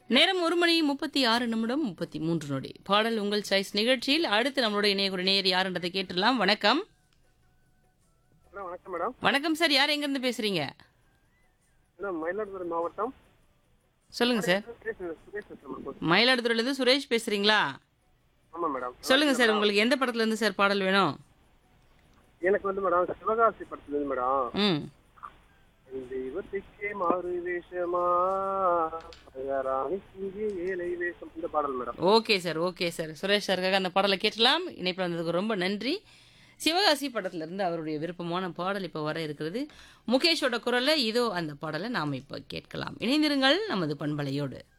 நேரம் ஒரு மணி முப்பத்தி ஆறு நிமிடம் முப்பத்தி மூன்று நொடி பாடல் உங்கள் சாய்ஸ் நிகழ்ச்சியில் அடுத்து நம்மளோட இணையகுற நேர் யாருன்றதை கேட்டுடலாம் வணக்கம் மேடம் வணக்கம் மேடம் வணக்கம் சார் யார் எங்கேருந்து பேசுறீங்க மேடம் மயிலாடுதுறை மாவட்டம் சொல்லுங்க சார் சுரேஷ் சுரேஷ் பேசுறேன் மேடம். மயிலாடுதுறையிலேருந்து சுரேஷ் பேசுறீங்களா ஆமா மேடம் சொல்லுங்க சார் உங்களுக்கு எந்த படத்துல இருந்து சார் பாடல் வேணும் எனக்கு வந்து மேடம் சிவகாசி படத்துல இருந்து மேடம் ம் இந்த இவத்துக்கே மாறு வேஷமா ராணி சிங்கி ஏழை வேஷம் இந்த பாடல் madam okay sir okay sir Suresh சாருக்காக அந்த பாடலை கேட்டலாம் இணைப்பில் வந்ததுக்கு ரொம்ப நன்றி சிவகாசி படத்துல இருந்து அவருடைய விருப்பமான பாடல் இப்போ வர இருக்கிறது முகேஷோட குரல்ல இதோ அந்த பாடலை நாம் இப்போ கேட்கலாம் இணைந்திருங்கள் நமது பண்பலையோடு